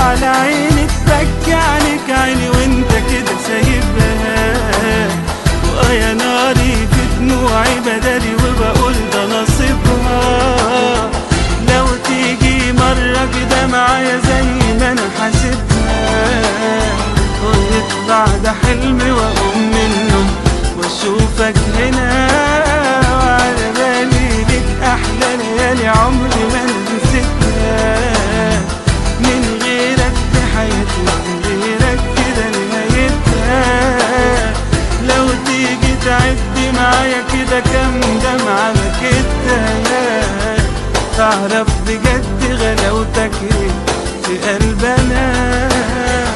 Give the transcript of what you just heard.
على عيني تبكي عليك عيني وانت كده سايبها واه يا ناري في دموعي بدلي وبقول ده نصيبها لو تيجي مرة كده معايا زي ما انا حاسبها ويطلع ده حلمي واقوم منه واشوفك هنا وعلى بالي ليك احلى ليالي عمري ما انا نسيتها من غيرك في حياتي من غيرك كده نهايتها لو تيجي تعد معايا كده كام دمعة بكتها تعرف بجد غلاوتك ايه في قلبنا